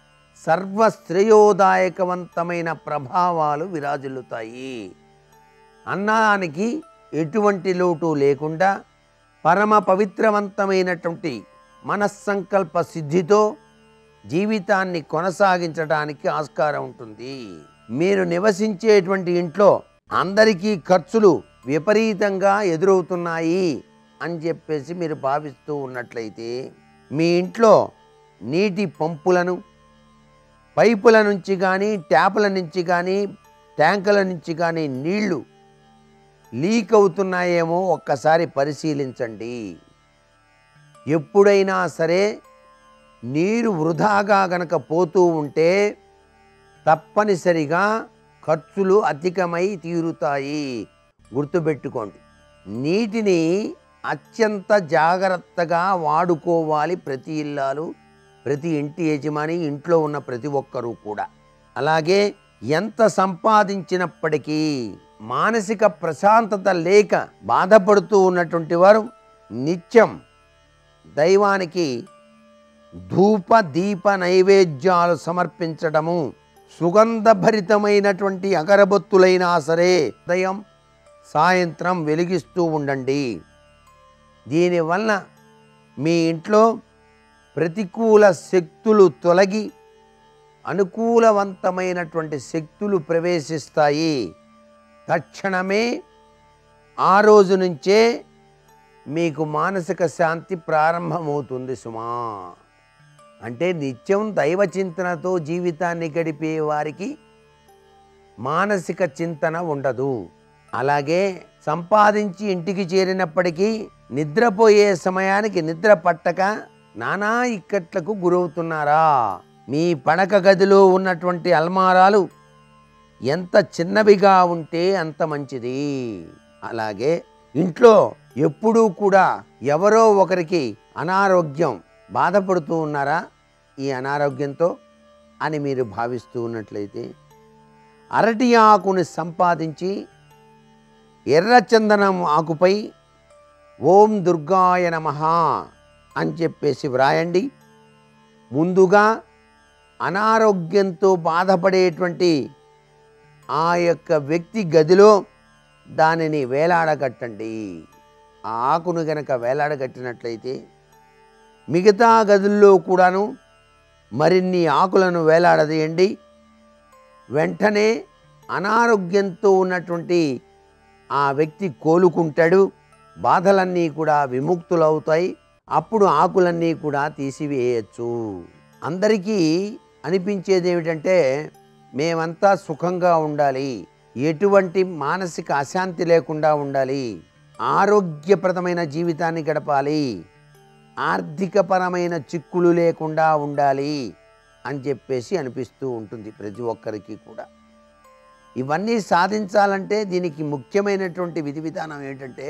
S4: సర్వశ్రేయోదాయకవంతమైన ప్రభావాలు విరాజిల్లుతాయి అన్నానికి ఎటువంటి లోటు లేకుండా పరమ పవిత్రవంతమైనటువంటి మనస్సంకల్ప సిద్ధితో జీవితాన్ని కొనసాగించడానికి ఆస్కారం ఉంటుంది మీరు నివసించేటువంటి ఇంట్లో అందరికీ ఖర్చులు విపరీతంగా ఎదురవుతున్నాయి అని చెప్పేసి మీరు భావిస్తూ ఉన్నట్లయితే మీ ఇంట్లో నీటి పంపులను పైపుల నుంచి కానీ ట్యాపుల నుంచి కానీ ట్యాంకుల నుంచి కానీ నీళ్లు లీక్ అవుతున్నాయేమో ఒక్కసారి పరిశీలించండి ఎప్పుడైనా సరే నీరు వృధాగా గనక పోతూ ఉంటే తప్పనిసరిగా ఖర్చులు అధికమై తీరుతాయి గుర్తుపెట్టుకోండి నీటిని అత్యంత జాగ్రత్తగా వాడుకోవాలి ప్రతి ఇల్లాలు ప్రతి ఇంటి యజమాని ఇంట్లో ఉన్న ప్రతి ఒక్కరూ కూడా అలాగే ఎంత సంపాదించినప్పటికీ మానసిక ప్రశాంతత లేక బాధపడుతూ ఉన్నటువంటి వారు నిత్యం దైవానికి ధూప దీప నైవేద్యాలు సమర్పించడము సుగంధభరితమైనటువంటి అగరబత్తులైనా సరే ఉదయం సాయంత్రం వెలిగిస్తూ ఉండండి దీనివల్ల మీ ఇంట్లో ప్రతికూల శక్తులు తొలగి అనుకూలవంతమైనటువంటి శక్తులు ప్రవేశిస్తాయి తక్షణమే ఆ రోజు నుంచే మీకు మానసిక శాంతి ప్రారంభమవుతుంది సుమా అంటే నిత్యం దైవ చింతనతో జీవితాన్ని గడిపే వారికి మానసిక చింతన ఉండదు అలాగే సంపాదించి ఇంటికి చేరినప్పటికీ నిద్రపోయే సమయానికి నిద్ర పట్టక నానా ఇక్కట్లకు గురవుతున్నారా మీ పడక గదిలో ఉన్నటువంటి అల్మారాలు ఎంత చిన్నవిగా ఉంటే అంత మంచిది అలాగే ఇంట్లో ఎప్పుడూ కూడా ఎవరో ఒకరికి అనారోగ్యం బాధపడుతూ ఉన్నారా ఈ అనారోగ్యంతో అని మీరు భావిస్తూ ఉన్నట్లయితే అరటి ఆకుని సంపాదించి ఎర్రచందనం ఆకుపై ఓం దుర్గాయ నమః అని చెప్పేసి వ్రాయండి ముందుగా అనారోగ్యంతో బాధపడేటువంటి ఆ యొక్క వ్యక్తి గదిలో దానిని వేలాడగట్టండి ఆ ఆకును గనక వేలాడగట్టినట్లయితే మిగతా గదుల్లో కూడాను మరిన్ని ఆకులను వేలాడదీయండి వెంటనే అనారోగ్యంతో ఉన్నటువంటి ఆ వ్యక్తి కోలుకుంటాడు బాధలన్నీ కూడా విముక్తులవుతాయి అప్పుడు ఆకులన్నీ కూడా తీసివేయచ్చు అందరికీ అనిపించేది ఏమిటంటే మేమంతా సుఖంగా ఉండాలి ఎటువంటి మానసిక అశాంతి లేకుండా ఉండాలి ఆరోగ్యప్రదమైన జీవితాన్ని గడపాలి ఆర్థికపరమైన చిక్కులు లేకుండా ఉండాలి అని చెప్పేసి అనిపిస్తూ ఉంటుంది ప్రతి ఒక్కరికి కూడా ఇవన్నీ సాధించాలంటే దీనికి ముఖ్యమైనటువంటి విధి విధానం ఏంటంటే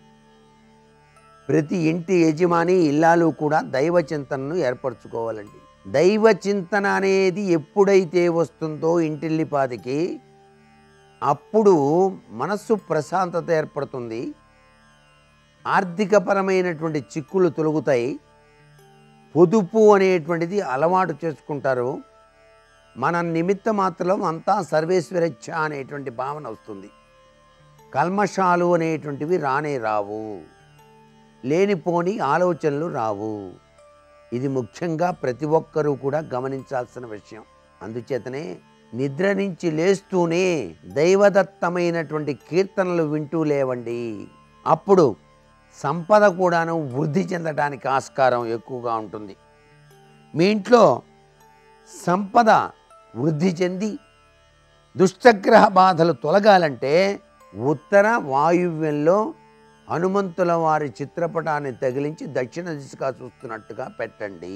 S4: ప్రతి ఇంటి యజమాని ఇల్లాలు కూడా దైవ చింతనను ఏర్పరచుకోవాలండి దైవ చింతన అనేది ఎప్పుడైతే వస్తుందో ఇంటిల్లిపాదికి అప్పుడు మనస్సు ప్రశాంతత ఏర్పడుతుంది ఆర్థికపరమైనటువంటి చిక్కులు తొలగుతాయి పొదుపు అనేటువంటిది అలవాటు చేసుకుంటారు మన నిమిత్త మాత్రం అంతా సర్వేశ్వరచ్చ అనేటువంటి భావన వస్తుంది కల్మషాలు అనేటువంటివి రానే రావు లేనిపోని ఆలోచనలు రావు ఇది ముఖ్యంగా ప్రతి ఒక్కరూ కూడా గమనించాల్సిన విషయం అందుచేతనే నిద్ర నుంచి లేస్తూనే దైవదత్తమైనటువంటి కీర్తనలు వింటూ లేవండి అప్పుడు సంపద కూడాను వృద్ధి చెందడానికి ఆస్కారం ఎక్కువగా ఉంటుంది మీ ఇంట్లో సంపద వృద్ధి చెంది దుష్టగ్రహ బాధలు తొలగాలంటే ఉత్తర వాయువ్యంలో హనుమంతుల వారి చిత్రపటాన్ని తగిలించి దక్షిణ దిశగా చూస్తున్నట్టుగా పెట్టండి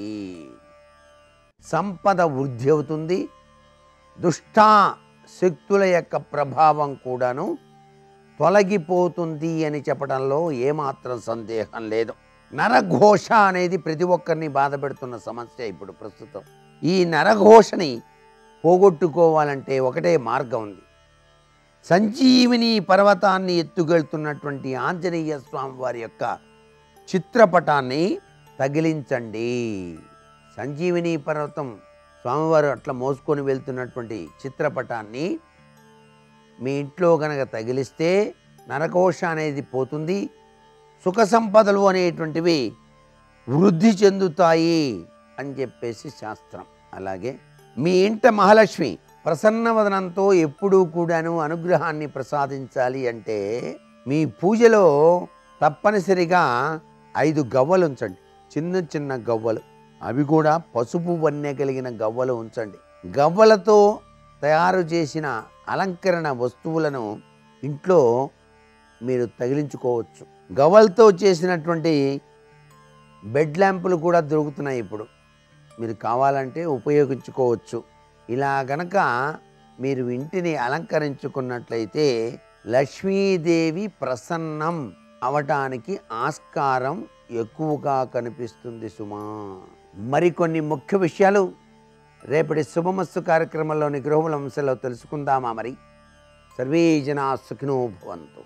S4: సంపద వృద్ధి అవుతుంది దుష్టా శక్తుల యొక్క ప్రభావం కూడాను తొలగిపోతుంది అని చెప్పడంలో ఏమాత్రం సందేహం లేదు నరఘోష అనేది ప్రతి ఒక్కరిని బాధ పెడుతున్న సమస్య ఇప్పుడు ప్రస్తుతం ఈ నరఘోషని పోగొట్టుకోవాలంటే ఒకటే మార్గం ఉంది సంజీవిని పర్వతాన్ని ఎత్తుకెళ్తున్నటువంటి ఆంజనేయ స్వామి వారి యొక్క చిత్రపటాన్ని తగిలించండి సంజీవిని పర్వతం స్వామివారు అట్లా మోసుకొని వెళ్తున్నటువంటి చిత్రపటాన్ని మీ ఇంట్లో కనుక తగిలిస్తే నరకోశ అనేది పోతుంది సుఖ సంపదలు అనేటువంటివి వృద్ధి చెందుతాయి అని చెప్పేసి శాస్త్రం అలాగే మీ ఇంట మహాలక్ష్మి ప్రసన్నవదనంతో ఎప్పుడూ కూడాను అనుగ్రహాన్ని ప్రసాదించాలి అంటే మీ పూజలో తప్పనిసరిగా ఐదు గవ్వలు ఉంచండి చిన్న చిన్న గవ్వలు అవి కూడా పసుపు వన్నె కలిగిన గవ్వలు ఉంచండి గవ్వలతో తయారు చేసిన అలంకరణ వస్తువులను ఇంట్లో మీరు తగిలించుకోవచ్చు గవ్వలతో చేసినటువంటి బెడ్ ల్యాంపులు కూడా దొరుకుతున్నాయి ఇప్పుడు మీరు కావాలంటే ఉపయోగించుకోవచ్చు ఇలా గనక మీరు ఇంటిని అలంకరించుకున్నట్లయితే లక్ష్మీదేవి ప్రసన్నం అవటానికి ఆస్కారం ఎక్కువగా కనిపిస్తుంది సుమా మరికొన్ని ముఖ్య విషయాలు రేపటి శుభమస్సు కార్యక్రమంలోని గృహముల అంశంలో తెలుసుకుందామా మరి సర్వే జనా సుఖినో భవంతు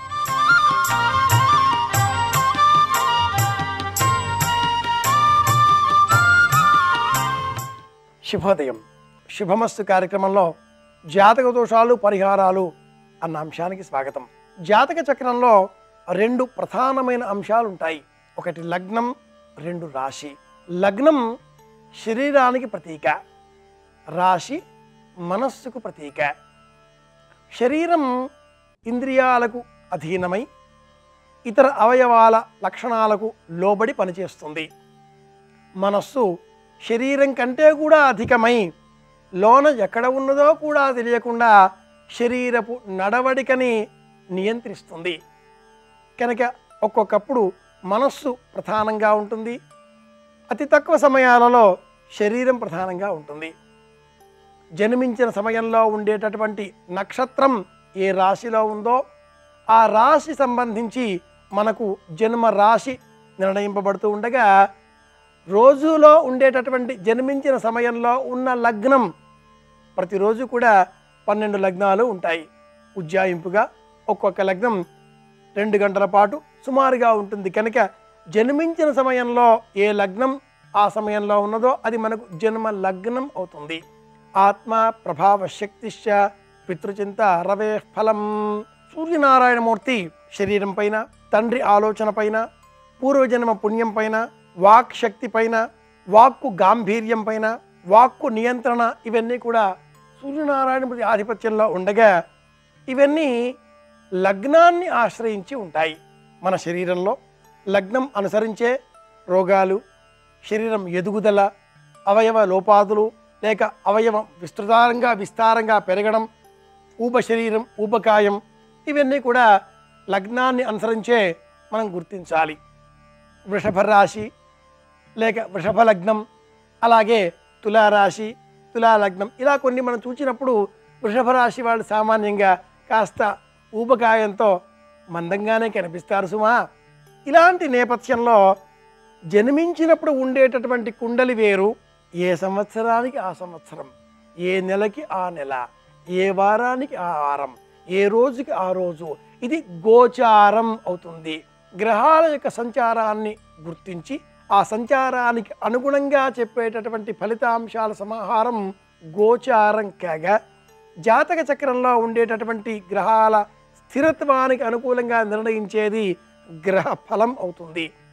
S5: శుభోదయం శుభమస్తు కార్యక్రమంలో జాతక దోషాలు పరిహారాలు అన్న అంశానికి స్వాగతం జాతక చక్రంలో రెండు ప్రధానమైన అంశాలు ఉంటాయి ఒకటి లగ్నం రెండు రాశి లగ్నం శరీరానికి ప్రతీక రాశి మనస్సుకు ప్రతీక శరీరం ఇంద్రియాలకు అధీనమై ఇతర అవయవాల లక్షణాలకు లోబడి పనిచేస్తుంది మనస్సు శరీరం కంటే కూడా అధికమై లోన ఎక్కడ ఉన్నదో కూడా తెలియకుండా శరీరపు నడవడికని నియంత్రిస్తుంది కనుక ఒక్కొక్కప్పుడు మనస్సు ప్రధానంగా ఉంటుంది అతి తక్కువ సమయాలలో శరీరం ప్రధానంగా ఉంటుంది జన్మించిన సమయంలో ఉండేటటువంటి నక్షత్రం ఏ రాశిలో ఉందో ఆ రాశి సంబంధించి మనకు జన్మ రాశి నిర్ణయింపబడుతూ ఉండగా రోజులో ఉండేటటువంటి జన్మించిన సమయంలో ఉన్న లగ్నం ప్రతిరోజు కూడా పన్నెండు లగ్నాలు ఉంటాయి ఉజ్జాయింపుగా ఒక్కొక్క లగ్నం రెండు గంటల పాటు సుమారుగా ఉంటుంది కనుక జన్మించిన సమయంలో ఏ లగ్నం ఆ సమయంలో ఉన్నదో అది మనకు జన్మ లగ్నం అవుతుంది ఆత్మ ప్రభావ శక్తిశ్చ పితృచింత రవే ఫలం సూర్యనారాయణమూర్తి శరీరం పైన తండ్రి ఆలోచన పైన పూర్వజన్మ పుణ్యం పైన వాక్ శక్తి పైన వాక్కు గాంభీర్యం పైన వాక్కు నియంత్రణ ఇవన్నీ కూడా సూర్యనారాయణమూర్తి ఆధిపత్యంలో ఉండగా ఇవన్నీ లగ్నాన్ని ఆశ్రయించి ఉంటాయి మన శరీరంలో లగ్నం అనుసరించే రోగాలు శరీరం ఎదుగుదల అవయవ లోపాదులు లేక అవయవం విస్తృతంగా విస్తారంగా పెరగడం ఊప శరీరం ఊపకాయం ఇవన్నీ కూడా లగ్నాన్ని అనుసరించే మనం గుర్తించాలి వృషభ రాశి లేక వృషభ లగ్నం అలాగే తులారాశి తులాలగ్నం ఇలా కొన్ని మనం చూసినప్పుడు వృషభ రాశి వాళ్ళు సామాన్యంగా కాస్త ఊబకాయంతో మందంగానే కనిపిస్తారు సుమా ఇలాంటి నేపథ్యంలో జన్మించినప్పుడు ఉండేటటువంటి కుండలి వేరు ఏ సంవత్సరానికి ఆ సంవత్సరం ఏ నెలకి ఆ నెల ఏ వారానికి ఆ వారం ఏ రోజుకి ఆ రోజు ఇది గోచారం అవుతుంది గ్రహాల యొక్క సంచారాన్ని గుర్తించి ఆ సంచారానికి అనుగుణంగా చెప్పేటటువంటి ఫలితాంశాల సమాహారం గోచారం కాగా జాతక చక్రంలో ఉండేటటువంటి గ్రహాల స్థిరత్వానికి అనుకూలంగా నిర్ణయించేది గ్రహ ఫలం అవుతుంది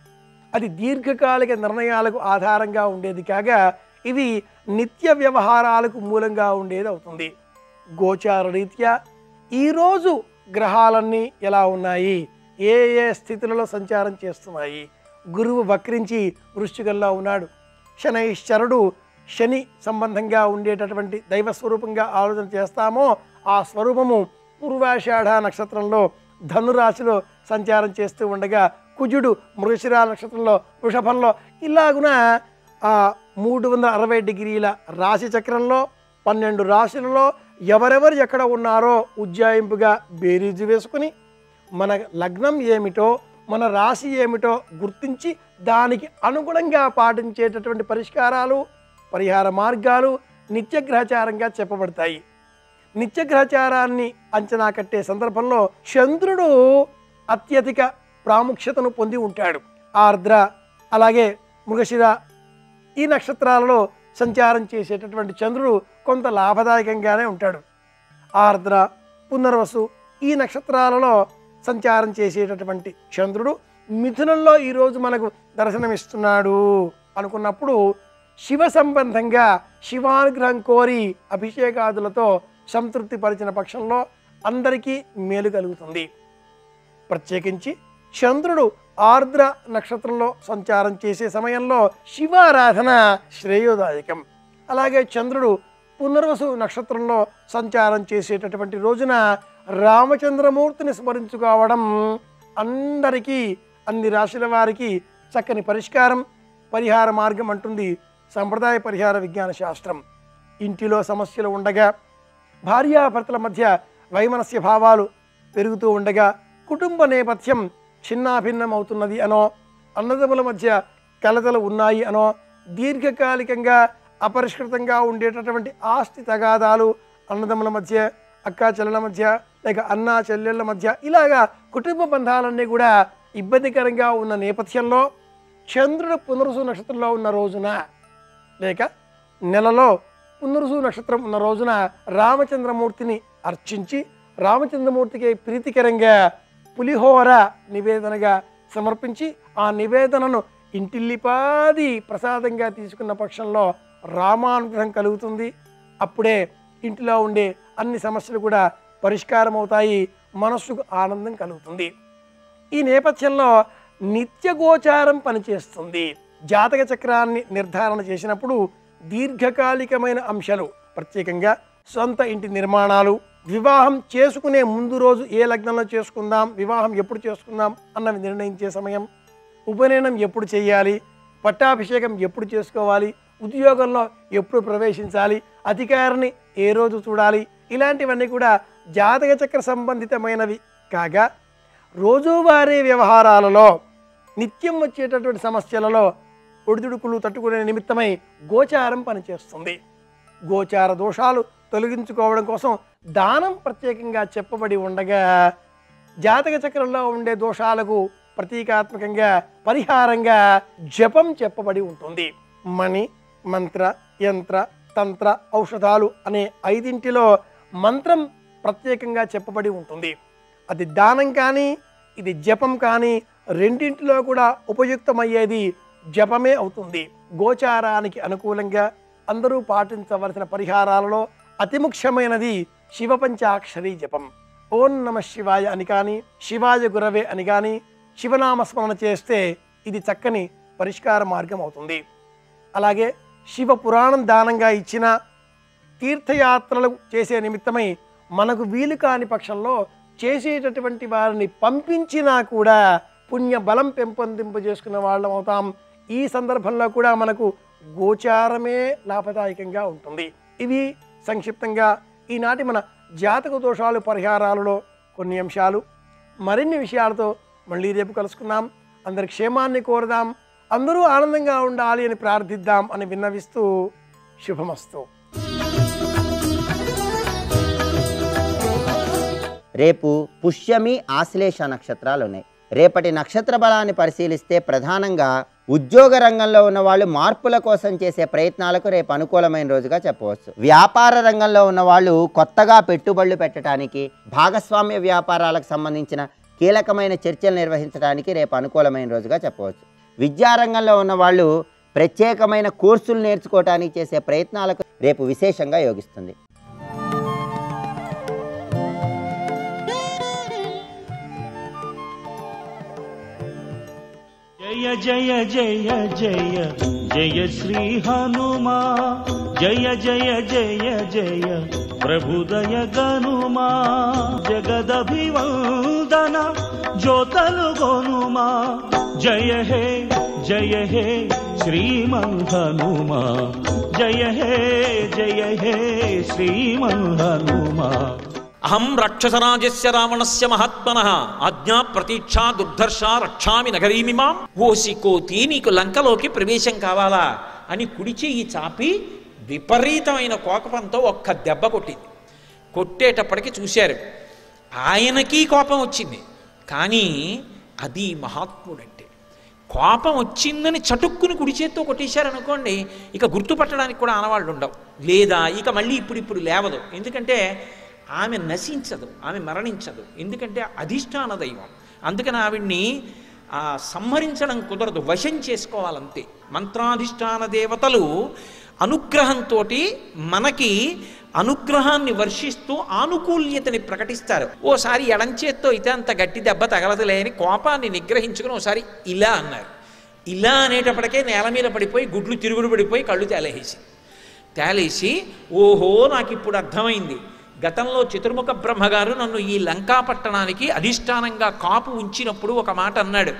S5: అది దీర్ఘకాలిక నిర్ణయాలకు ఆధారంగా ఉండేది కాగా ఇవి నిత్య వ్యవహారాలకు మూలంగా ఉండేది అవుతుంది గోచార రీత్యా ఈరోజు గ్రహాలన్నీ ఎలా ఉన్నాయి ఏ ఏ స్థితులలో సంచారం చేస్తున్నాయి గురువు వక్రించి వృశ్చికంలో ఉన్నాడు శనైశ్వరుడు శని సంబంధంగా ఉండేటటువంటి దైవ స్వరూపంగా ఆలోచన చేస్తామో ఆ స్వరూపము పూర్వాషాఢ నక్షత్రంలో ధనురాశిలో సంచారం చేస్తూ ఉండగా కుజుడు మృగశిర నక్షత్రంలో వృషభంలో ఇలాగున ఆ మూడు వందల అరవై డిగ్రీల రాశి చక్రంలో పన్నెండు రాశులలో ఎవరెవరు ఎక్కడ ఉన్నారో ఉజ్జాయింపుగా బేరీజు వేసుకుని మన లగ్నం ఏమిటో మన రాశి ఏమిటో గుర్తించి దానికి అనుగుణంగా పాటించేటటువంటి పరిష్కారాలు పరిహార మార్గాలు నిత్యగ్రహచారంగా చెప్పబడతాయి నిత్యగ్రహచారాన్ని అంచనా కట్టే సందర్భంలో చంద్రుడు అత్యధిక ప్రాముఖ్యతను పొంది ఉంటాడు ఆర్ద్ర అలాగే మృగశిర ఈ నక్షత్రాలలో సంచారం చేసేటటువంటి చంద్రుడు కొంత లాభదాయకంగానే ఉంటాడు ఆర్ద్ర పునర్వసు ఈ నక్షత్రాలలో సంచారం చేసేటటువంటి చంద్రుడు మిథునంలో ఈరోజు మనకు దర్శనమిస్తున్నాడు అనుకున్నప్పుడు శివ సంబంధంగా శివానుగ్రహం కోరి అభిషేకాదులతో సంతృప్తిపరిచిన పక్షంలో అందరికీ మేలు కలుగుతుంది ప్రత్యేకించి చంద్రుడు ఆర్ద్ర నక్షత్రంలో సంచారం చేసే సమయంలో శివారాధన శ్రేయోదాయకం అలాగే చంద్రుడు పునర్వసు నక్షత్రంలో సంచారం చేసేటటువంటి రోజున రామచంద్రమూర్తిని స్మరించుకోవడం అందరికీ అన్ని రాశుల వారికి చక్కని పరిష్కారం పరిహార మార్గం అంటుంది సంప్రదాయ పరిహార విజ్ఞాన శాస్త్రం ఇంటిలో సమస్యలు ఉండగా భార్యాభర్తల మధ్య వైమనస్య భావాలు పెరుగుతూ ఉండగా కుటుంబ నేపథ్యం చిన్నాభిన్నం అవుతున్నది అనో అన్నదమ్ముల మధ్య కలతలు ఉన్నాయి అనో దీర్ఘకాలికంగా అపరిష్కృతంగా ఉండేటటువంటి ఆస్తి తగాదాలు అన్నదమ్ముల మధ్య అక్కా చెల్లెల మధ్య లేక అన్నా చెల్లెళ్ళ మధ్య ఇలాగా కుటుంబ బంధాలన్నీ కూడా ఇబ్బందికరంగా ఉన్న నేపథ్యంలో చంద్రుడు పునరుసు నక్షత్రంలో ఉన్న రోజున లేక నెలలో పునరుసు నక్షత్రం ఉన్న రోజున రామచంద్రమూర్తిని అర్చించి రామచంద్రమూర్తికి ప్రీతికరంగా పులిహోర నివేదనగా సమర్పించి ఆ నివేదనను ఇంటిల్లిపాది ప్రసాదంగా తీసుకున్న పక్షంలో రామానుగ్రహం కలుగుతుంది అప్పుడే ఇంటిలో ఉండే అన్ని సమస్యలు కూడా పరిష్కారం అవుతాయి మనస్సుకు ఆనందం కలుగుతుంది ఈ నేపథ్యంలో నిత్యగోచారం పనిచేస్తుంది జాతక చక్రాన్ని నిర్ధారణ చేసినప్పుడు దీర్ఘకాలికమైన అంశాలు ప్రత్యేకంగా సొంత ఇంటి నిర్మాణాలు వివాహం చేసుకునే ముందు రోజు ఏ లగ్నంలో చేసుకుందాం వివాహం ఎప్పుడు చేసుకుందాం అన్నవి నిర్ణయించే సమయం ఉపనయనం ఎప్పుడు చేయాలి పట్టాభిషేకం ఎప్పుడు చేసుకోవాలి ఉద్యోగంలో ఎప్పుడు ప్రవేశించాలి అధికారిని ఏ రోజు చూడాలి ఇలాంటివన్నీ కూడా జాతక చక్ర సంబంధితమైనవి కాగా రోజువారీ వ్యవహారాలలో నిత్యం వచ్చేటటువంటి సమస్యలలో ఒడిదుడుకులు తట్టుకునే నిమిత్తమై గోచారం పనిచేస్తుంది గోచార దోషాలు తొలగించుకోవడం కోసం దానం ప్రత్యేకంగా చెప్పబడి ఉండగా జాతక చక్రంలో ఉండే దోషాలకు ప్రతీకాత్మకంగా పరిహారంగా జపం చెప్పబడి ఉంటుంది మణి మంత్ర యంత్ర తంత్ర ఔషధాలు అనే ఐదింటిలో మంత్రం ప్రత్యేకంగా చెప్పబడి ఉంటుంది అది దానం కానీ ఇది జపం కానీ రెండింటిలో కూడా ఉపయుక్తమయ్యేది జపమే అవుతుంది గోచారానికి అనుకూలంగా అందరూ పాటించవలసిన పరిహారాలలో అతి ముఖ్యమైనది శివ పంచాక్షరి జపం ఓం నమ శివాయ అని కానీ శివాయ గురవే అని కానీ శివనామస్మరణ చేస్తే ఇది చక్కని పరిష్కార మార్గం అవుతుంది అలాగే శివ పురాణం దానంగా ఇచ్చిన తీర్థయాత్రలు చేసే నిమిత్తమై మనకు వీలు కాని పక్షంలో చేసేటటువంటి వారిని పంపించినా కూడా పుణ్య బలం పెంపొందింపజేసుకున్న వాళ్ళం అవుతాం ఈ సందర్భంలో కూడా మనకు గోచారమే లాభదాయకంగా ఉంటుంది ఇవి సంక్షిప్తంగా ఈనాటి మన జాతక దోషాలు పరిహారాలలో కొన్ని అంశాలు మరిన్ని విషయాలతో మళ్ళీ రేపు కలుసుకుందాం అందరి క్షేమాన్ని కోరదాం అందరూ ఆనందంగా ఉండాలి అని ప్రార్థిద్దాం అని విన్నవిస్తూ శుభమస్తు
S6: రేపు పుష్యమి ఆశ్లేష నక్షత్రాలు ఉన్నాయి రేపటి నక్షత్ర బలాన్ని పరిశీలిస్తే ప్రధానంగా ఉద్యోగ రంగంలో ఉన్న వాళ్ళు మార్పుల కోసం చేసే ప్రయత్నాలకు రేపు అనుకూలమైన రోజుగా చెప్పవచ్చు వ్యాపార రంగంలో ఉన్న వాళ్ళు కొత్తగా పెట్టుబడులు పెట్టడానికి భాగస్వామ్య వ్యాపారాలకు సంబంధించిన కీలకమైన చర్చలు నిర్వహించడానికి రేపు అనుకూలమైన రోజుగా చెప్పవచ్చు విద్యారంగంలో ఉన్న వాళ్ళు ప్రత్యేకమైన కోర్సులు నేర్చుకోవటానికి చేసే ప్రయత్నాలకు రేపు విశేషంగా యోగిస్తుంది
S7: జయ జయ జయ జయ జయ శ్రీ హనుమా జయ జయ జయ జయ ప్రభుదయ గనుమా జగదభివందన జ్యోతలు గొనుమా జయ హే జయ హే శ్రీమన్ హనుమా జయ హే జయ హే శ్రీమన్ హనుమా
S8: అహం రాక్షసరాజస్య రావణస్య మహాత్మన ఆజ్ఞా ప్రతీక్షా దుర్ధర్ష రక్షామి నగరీమిమాం ఓసి కోతి నీకు లంకలోకి ప్రవేశం కావాలా అని కుడి చెయ్యి చాపి విపరీతమైన కోపంతో ఒక్క దెబ్బ కొట్టింది కొట్టేటప్పటికి చూశారు ఆయనకి కోపం వచ్చింది కానీ అది మహాత్ముడంటే కోపం వచ్చిందని చటుక్కుని కుడి చేత్తో కొట్టేశారనుకోండి ఇక గుర్తుపట్టడానికి కూడా ఆనవాళ్ళు ఉండవు లేదా ఇక మళ్ళీ ఇప్పుడు ఇప్పుడు లేవదు ఎందుకంటే ఆమె నశించదు ఆమె మరణించదు ఎందుకంటే అధిష్టాన దైవం అందుకని ఆవిడ్ని ఆ, సంహరించడం కుదరదు వశం చేసుకోవాలంతే మంత్రాధిష్టాన దేవతలు అనుగ్రహంతో మనకి అనుగ్రహాన్ని వర్షిస్తూ ఆనుకూల్యతని ప్రకటిస్తారు ఓసారి ఎడంచేత్తో అయితే అంత గట్టి దెబ్బ తగలదులే అని కోపాన్ని నిగ్రహించుకుని ఓసారి ఇలా అన్నారు ఇలా అనేటప్పటికే నేల మీద పడిపోయి గుడ్లు తిరుగుడు పడిపోయి కళ్ళు తేలేసి తేలేసి ఓహో నాకు ఇప్పుడు అర్థమైంది గతంలో చతుర్ముఖ బ్రహ్మగారు నన్ను ఈ లంకా పట్టణానికి అధిష్టానంగా కాపు ఉంచినప్పుడు ఒక మాట అన్నాడు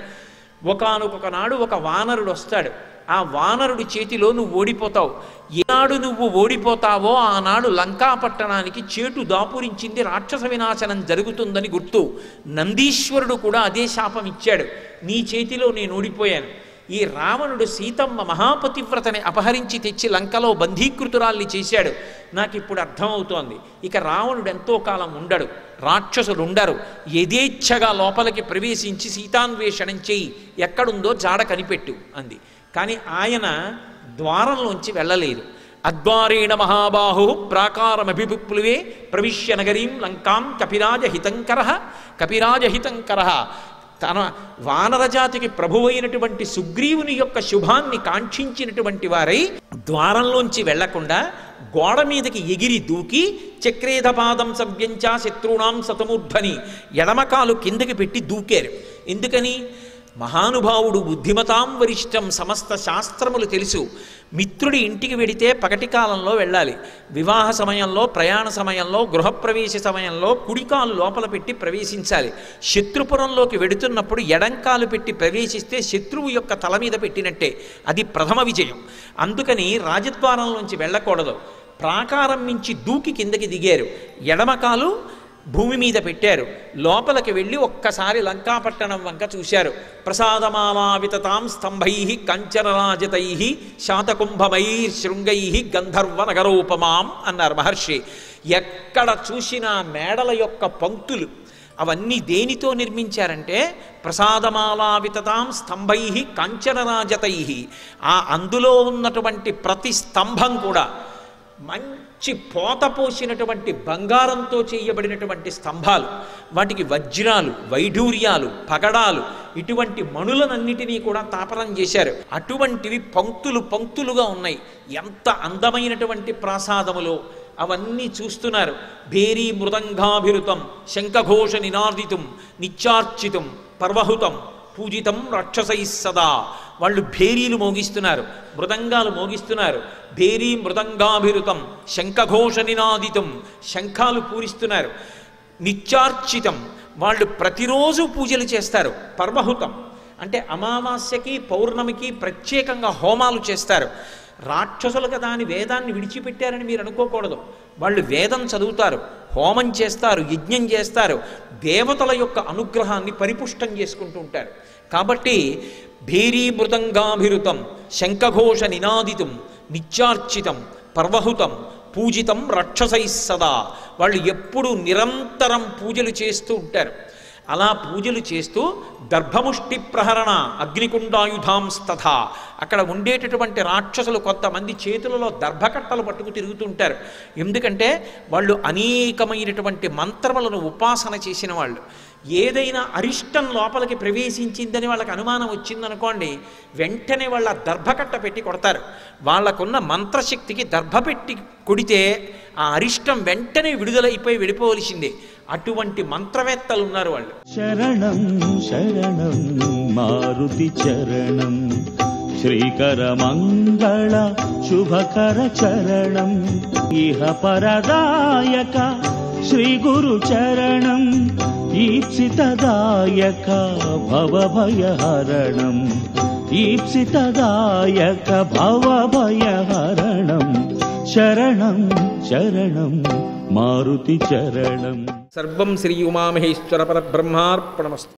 S8: ఒకనొక నాడు ఒక వానరుడు వస్తాడు ఆ వానరుడి చేతిలో నువ్వు ఓడిపోతావు ఏనాడు నువ్వు ఓడిపోతావో ఆనాడు లంకా పట్టణానికి చేటు దాపురించింది రాక్షస వినాశనం జరుగుతుందని గుర్తు నందీశ్వరుడు కూడా అదే శాపం ఇచ్చాడు నీ చేతిలో నేను ఓడిపోయాను ఈ రావణుడు సీతమ్మ మహాపతివ్రతని అపహరించి తెచ్చి లంకలో బంధీకృతురాల్ని చేశాడు నాకు ఇప్పుడు అర్థమవుతోంది ఇక రావణుడు ఎంతో కాలం ఉండడు రాక్షసులు ఉండరు యథేచ్ఛగా లోపలికి ప్రవేశించి సీతాన్వేషణం చేయి ఎక్కడుందో జాడ కనిపెట్టు అంది కానీ ఆయన ద్వారంలోంచి వెళ్ళలేదు అద్వారేణ మహాబాహు ప్రాకారమభిపుప్లువే ప్రవిశ్య నగరీం లంకాం కపిరాజహితంకర కపిరాజహితంకర తన వానరజాతికి ప్రభువైనటువంటి సుగ్రీవుని యొక్క శుభాన్ని కాంక్షించినటువంటి వారై ద్వారంలోంచి వెళ్లకుండా గోడ మీదకి ఎగిరి దూకి చక్రేధపాదం సవ్యంచా శత్రుణాం సతమూర్ధని ఎడమకాలు కిందకి పెట్టి దూకారు ఎందుకని మహానుభావుడు బుద్ధిమతాం వరిష్టం సమస్త శాస్త్రములు తెలుసు మిత్రుడి ఇంటికి వెడితే పగటి కాలంలో వెళ్ళాలి వివాహ సమయంలో ప్రయాణ సమయంలో గృహప్రవేశ సమయంలో కుడికాలు లోపల పెట్టి ప్రవేశించాలి శత్రుపురంలోకి వెడుతున్నప్పుడు ఎడంకాలు పెట్టి ప్రవేశిస్తే శత్రువు యొక్క తల మీద పెట్టినట్టే అది ప్రథమ విజయం అందుకని రాజద్వారంలోంచి వెళ్ళకూడదు ప్రాకారం నుంచి దూకి కిందకి దిగారు ఎడమకాలు భూమి మీద పెట్టారు లోపలికి వెళ్ళి ఒక్కసారి లంకాపట్టణం వంక చూశారు ప్రసాదమాలావితాం స్తంభై కంచరరాజతై శాతకుంభమై శృంగై గంధర్వ నగరోపమాం అన్నారు మహర్షి ఎక్కడ చూసినా మేడల యొక్క పంక్తులు అవన్నీ దేనితో నిర్మించారంటే ప్రసాదమాలావితాం స్తంభై కాంచనరాజతై ఆ అందులో ఉన్నటువంటి ప్రతి స్తంభం కూడా మంచి పోత పోసినటువంటి బంగారంతో చేయబడినటువంటి స్తంభాలు వాటికి వజ్రాలు వైఢూర్యాలు పగడాలు ఇటువంటి మణులనన్నిటినీ కూడా తాపనం చేశారు అటువంటివి పంక్తులు పంక్తులుగా ఉన్నాయి ఎంత అందమైనటువంటి ప్రాసాదములో అవన్నీ చూస్తున్నారు భేరీ మృదంగాభిరుతం శంఖఘోష నినాదితం నిత్యార్చితం పర్వహుతం పూజితం రాక్షసై సదా వాళ్ళు భేరీలు మోగిస్తున్నారు మృదంగాలు మోగిస్తున్నారు భేరీ మృదంగాభిరుతం శంఖఘోష నినాదితం శంఖాలు పూరిస్తున్నారు నిత్యార్చితం వాళ్ళు ప్రతిరోజు పూజలు చేస్తారు పర్వహుతం అంటే అమావాస్యకి పౌర్ణమికి ప్రత్యేకంగా హోమాలు చేస్తారు రాక్షసులు కదా అని వేదాన్ని విడిచిపెట్టారని మీరు అనుకోకూడదు వాళ్ళు వేదం చదువుతారు హోమం చేస్తారు యజ్ఞం చేస్తారు దేవతల యొక్క అనుగ్రహాన్ని పరిపుష్టం చేసుకుంటూ ఉంటారు కాబట్టి భేరీ మృదంగాభిరుతం శంఖఘోష నినాదితం నిత్యార్చితం పర్వహుతం పూజితం రాక్షసై సదా వాళ్ళు ఎప్పుడూ నిరంతరం పూజలు చేస్తూ ఉంటారు అలా పూజలు చేస్తూ దర్భముష్టి ప్రహరణ అగ్నికుండాయుధాంస్తథ అక్కడ ఉండేటటువంటి రాక్షసులు కొంతమంది చేతులలో దర్భకట్టలు పట్టుకు తిరుగుతుంటారు ఎందుకంటే వాళ్ళు అనేకమైనటువంటి మంత్రములను ఉపాసన చేసిన వాళ్ళు ఏదైనా అరిష్టం లోపలికి ప్రవేశించిందని వాళ్ళకి అనుమానం వచ్చిందనుకోండి వెంటనే వాళ్ళ దర్భకట్ట పెట్టి కొడతారు వాళ్ళకున్న మంత్రశక్తికి దర్భ పెట్టి కొడితే ఆ అరిష్టం వెంటనే విడుదలైపోయి వెళ్ళిపోవలసిందే అటువంటి మంత్రవేత్తలు ఉన్నారు వాళ్ళు
S7: శరణం శరణం మారుతి చరణం శ్రీకర మంగళ శుభకర చరణం ఇహ పరదాయక శ్రీ గురు చరణం ఈప్సితదాయక భవభయహరణం ఈప్సితదాయక భవభయహరణం శరణం శరణం మారుతి చరణం
S8: సర్వం శ్రీ ఉమామహేశ్వర పరబ్రహ్మార్పణమస్తు